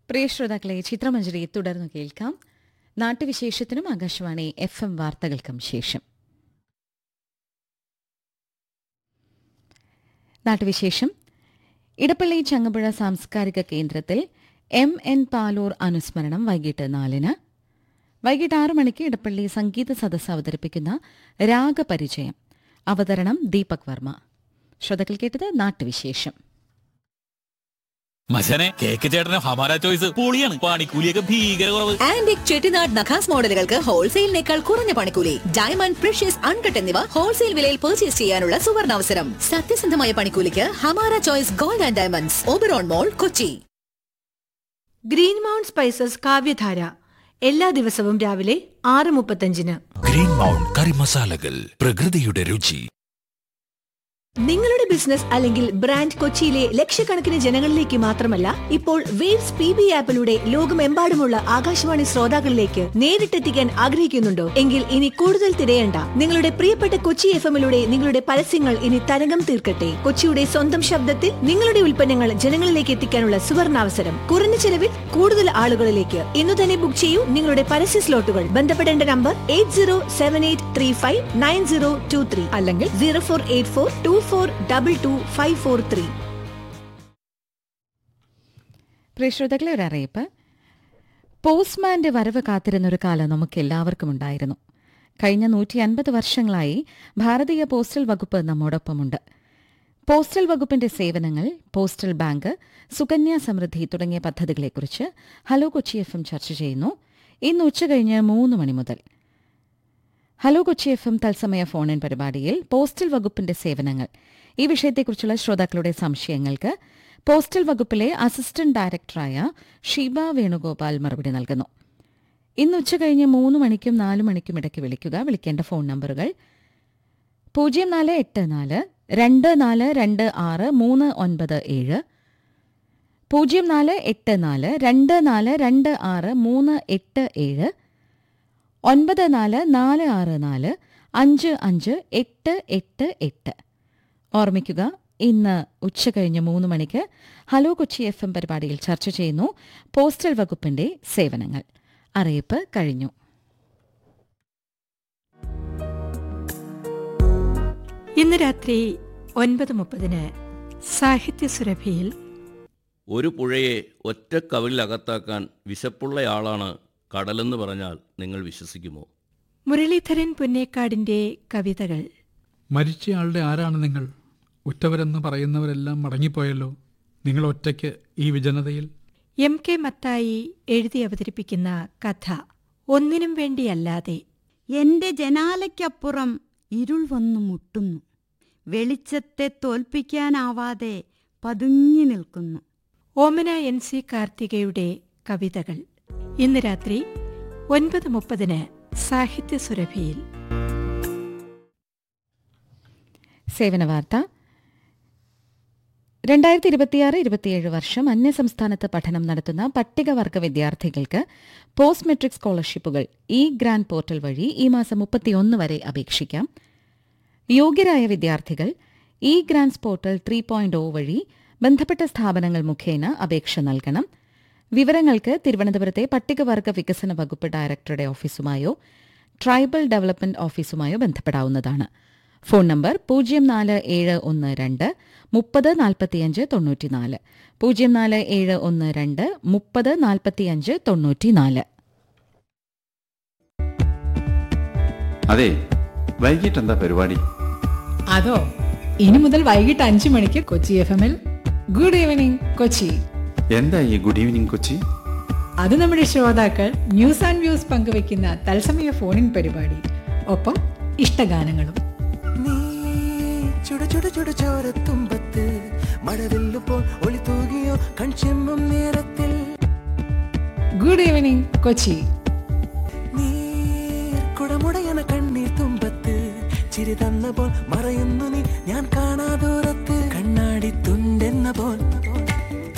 പ്രിയ ശ്രോതാക്കളെ ചിത്രമഞ്ജരി തുടർന്നു കേൾക്കാം നാട്ടുവിശേഷത്തിനും ആകാശവാണി എഫ് എം വാർത്തകൾക്കും ശേഷം നാട്ടുവിശേഷം ഇടപ്പള്ളി ചങ്ങമ്പുഴ സാംസ്കാരിക കേന്ദ്രത്തിൽ എം എൻ പാലൂർ അനുസ്മരണം വൈകിട്ട് നാലിന് വൈകിട്ട് ആറ് മണിക്ക് ഇടപ്പള്ളി സംഗീത സദസ്സ് അവതരിപ്പിക്കുന്ന രാഗപരിചയം അവതരണം ദീപക് വർമ്മ ശ്രോതാക്കൾ കേട്ടത് നാട്ടുവിശേഷം മച്ചനെ കേക്ക് ചേട്ടന് ഹമാര ചോയ്സ് പൊളിയാണ് പണിക്കൂലിയൊക്കെ ഭീകര കുറവ് ആന്റിക് ചെട്ടിനാട് നഖാസ് മോഡലുകൾക്ക് ഹോൾസെയിലിനേക്കാൾ കുറഞ്ഞ പണിക്കൂലി ഡയമണ്ട് പ്രഷ്യസ് അൺകട്ട് എന്നിവ ഹോൾസെയിൽ വിലയിൽ പർച്ചേസ് ചെയ്യാനുള്ള സുവർണാവസരം സത്യസന്ധമായ പണിക്കൂലിക്ക് Hamara Choice Gold and Diamonds Oberon mall Kochi Green Mount Spices Kavyadhara എല്ലാ ദിവസവും രാവിലെ ആറ് മുപ്പത്തഞ്ചിന് ഗ്രീൻ മൗണ്ട് കറി മസാലകൾ പ്രകൃതിയുടെ രുചി നിങ്ങളുടെ ബിസിനസ് അല്ലെങ്കിൽ ബ്രാൻഡ് കൊച്ചിയിലെ ലക്ഷക്കണക്കിന് ജനങ്ങളിലേക്ക് മാത്രമല്ല ഇപ്പോൾ വേവ്സ് പി ബി ആപ്പിലൂടെ ലോകമെമ്പാടുമുള്ള ആകാശവാണി ശ്രോതാക്കളിലേക്ക് നേരിട്ടെത്തിക്കാൻ ആഗ്രഹിക്കുന്നുണ്ടോ എങ്കിൽ ഇനി കൂടുതൽ തിരയണ്ട നിങ്ങളുടെ പ്രിയപ്പെട്ട കൊച്ചി എഫ് എമ്മിലൂടെ നിങ്ങളുടെ പരസ്യങ്ങൾ ഇനി തരംഗം തീർക്കട്ടെ കൊച്ചിയുടെ സ്വന്തം ശബ്ദത്തിൽ നിങ്ങളുടെ ഉൽപ്പന്നങ്ങൾ ജനങ്ങളിലേക്ക് എത്തിക്കാനുള്ള സുവർണാവസരം കുറഞ്ഞ ചെലവിൽ കൂടുതൽ ആളുകളിലേക്ക് ഇന്നു തന്നെ ബുക്ക് ചെയ്യൂ നിങ്ങളുടെ പരസ്യ സ്ലോട്ടുകൾ ബന്ധപ്പെടേണ്ട number eight zero seven eight three five nine zero two three അല്ലെങ്കിൽ zero four eight four two four double two five four three പ്രിയ ശ്രോതാക്കളെ ഒരു അറിയിപ്പ് പോസ്റ്റ്മാന്റെ വരവ് കാത്തിരുന്നൊരു കാലം നമുക്ക് എല്ലാവർക്കും ഉണ്ടായിരുന്നു കഴിഞ്ഞ നൂറ്റി അൻപത് വർഷങ്ങളായി ഭാരതീയ പോസ്റ്റൽ വകുപ്പ് നമ്മോടൊപ്പമുണ്ട് പോസ്റ്റൽ വകുപ്പിന്റെ സേവനങ്ങൾ പോസ്റ്റൽ ബാങ്ക് സുകന്യ സമൃദ്ധി തുടങ്ങിയ പദ്ധതികളെക്കുറിച്ച് ഹലോ കൊച്ചി എഫ് എം ചർച്ച ചെയ്യുന്നു ഇന്ന് ഉച്ചകഴിഞ്ഞ് മൂന്ന് മണി മുതൽ ഹലോ കൊച്ചി എഫ് എം തത്സമയ ഫോൺ ഇൻ പരിപാടിയിൽ പോസ്റ്റൽ വകുപ്പിന്റെ സേവനങ്ങൾ ഈ വിഷയത്തെക്കുറിച്ചുള്ള ശ്രോതാക്കളുടെ സംശയങ്ങൾക്ക് പോസ്റ്റൽ വകുപ്പിലെ അസിസ്റ്റന്റ് ഡയറക്ടറായ ഷീബ വേണുഗോപാൽ മറുപടി നൽകുന്നു ഇന്ന് ഉച്ചകഴിഞ്ഞ് മൂന്ന് മണിക്കും നാല് മണിക്കും ഇടയ്ക്ക് വിളിക്കുക വിളിക്കേണ്ട ഫോൺ നമ്പറുകൾ പൂജ്യം നാല് എട്ട് നാല് രണ്ട് നാല് രണ്ട് ആറ് മൂന്ന് ഒൻപത് ഏഴ് പൂജ്യം നാല് എട്ട് നാല് രണ്ട് നാല് രണ്ട് ആറ് മൂന്ന് എട്ട് ഏഴ് ഒൻപത് നാല് നാല് ആറ് നാല് അഞ്ച് അഞ്ച് എട്ട് എട്ട് എട്ട് ഓർമ്മിക്കുക ഇന്ന് ഉച്ചകഴിഞ്ഞ് മൂന്ന് മണിക്ക് ഹലോ കൊച്ചി എഫ് എം പരിപാടിയിൽ ചർച്ച ചെയ്യുന്നു പോസ്റ്റൽ വകുപ്പിന്റെ സേവനങ്ങൾ അറിയിപ്പ് കഴിഞ്ഞു ഇന്ന് രാത്രി ഒൻപത് മുപ്പതിന് സാഹിത്യ സുരഭിയിൽ ഒരു പുഴയെ ഒറ്റ കവിളിലകത്താക്കാൻ വിശപ്പുള്ളയാളാണ് കടലെന്ന് പറഞ്ഞാൽ നിങ്ങൾ വിശ്വസിക്കുമോ മുരളീധരൻ പുന്നേക്കാടിന്റെ കവിതകൾ മരിച്ചയാളുടെ ആരാണ് നിങ്ങൾ ഉറ്റവരെന്ന് പറയുന്നവരെല്ലാം മടങ്ങിപ്പോയല്ലോ നിങ്ങൾ ഒറ്റയ്ക്ക് ഈ വിജനതയിൽ എം കെ മത്തായി എഴുതി അവതരിപ്പിക്കുന്ന കഥ ഒന്നിനും വേണ്ടിയല്ലാതെ എന്റെ ജനാലയ്ക്കപ്പുറം ഇരുൾ വന്നു മുട്ടുന്നു വെളിച്ചത്തെ തോൽപ്പിക്കാനാവാതെ പതുങ്ങി നിൽക്കുന്നു ഓമന എൻ സി കാർത്തികയുടെ കവിതകൾ ഇന്ന് രാത്രി ഒൻപത് മുപ്പതിന് സാഹിത്യ സുരഭിയിൽ സേവന വാർത്ത രണ്ടായിരത്തി ഇരുപത്തിയാറ് ഇരുപത്തിയേഴ് വർഷം അന്യസംസ്ഥാനത്ത് പഠനം നടത്തുന്ന പട്ടികവർഗ വിദ്യാർത്ഥികൾക്ക് പോസ്റ്റ് മെട്രിക് സ്കോളർഷിപ്പുകൾ ഇ ഗ്രാൻഡ് പോർട്ടൽ വഴി ഈ മാസം മുപ്പത്തിയൊന്ന് വരെ അപേക്ഷിക്കാം യോഗ്യരായ വിദ്യാർത്ഥികൾ E grants portal three point O വഴി ബന്ധപ്പെട്ട സ്ഥാപനങ്ങൾ മുഖേന അപേക്ഷ നൽകണം വിവരങ്ങൾക്ക് തിരുവനന്തപുരത്തെ പട്ടികവർഗ വികസന വകുപ്പ് ഡയറക്ടറുടെ ഓഫീസുമായോ ട്രൈബൽ ഡെവലപ്മെന്റ് ഓഫീസുമായോ ബന്ധപ്പെടാവുന്നതാണ് ഫോൺ നമ്പർ പൂജ്യം നാല് ഏഴ് ഒന്ന് രണ്ട് മുപ്പത് നാൽപ്പത്തിയഞ്ച് തൊണ്ണൂറ്റിനാല് പൂജ്യം നാല് ഏഴ് ഒന്ന് രണ്ട് മുപ്പത് നാൽപ്പത്തിയഞ്ച് തൊണ്ണൂറ്റിനാല് അതെ വൈകിട്ട് എന്താ പരിപാടി അതോ ഇനി മുതൽ വൈകിട്ട് അഞ്ചു മണിക്ക് കൊച്ചി എഫ് എമ്മിൽ ഗുഡ് ഈവനിങ് കൊച്ചി എന്താ ഈ ഗുഡ് ഈവനിങ് കൊച്ചി അത് നമ്മുടെ ശ്രോതാക്കൾ ന്യൂസ് ആൻഡ് വ്യൂസ് പങ്കുവെക്കുന്ന തത്സമയ ഫോണിൻ പരിപാടി ഒപ്പം ഇഷ്ടഗാനങ്ങളും ചുട ചുട ചുട ചോരത്തുമ്പത്ത് മഴവില്ലുപ്പോൾ ഒളി തൂകിയോ കൺചെമ്മും നേരത്തിൽ ഗുഡ് ഈവനിങ് കൊച്ചി കുടമുടയന കണ്ണീർ തുമ്പത്ത് ചിരി തന്നപ്പോൾ മറയുന്നു നീ ഞാൻ കാണാതൂരത്ത് കണ്ണാടി തുണ്ടെന്ന പോൽ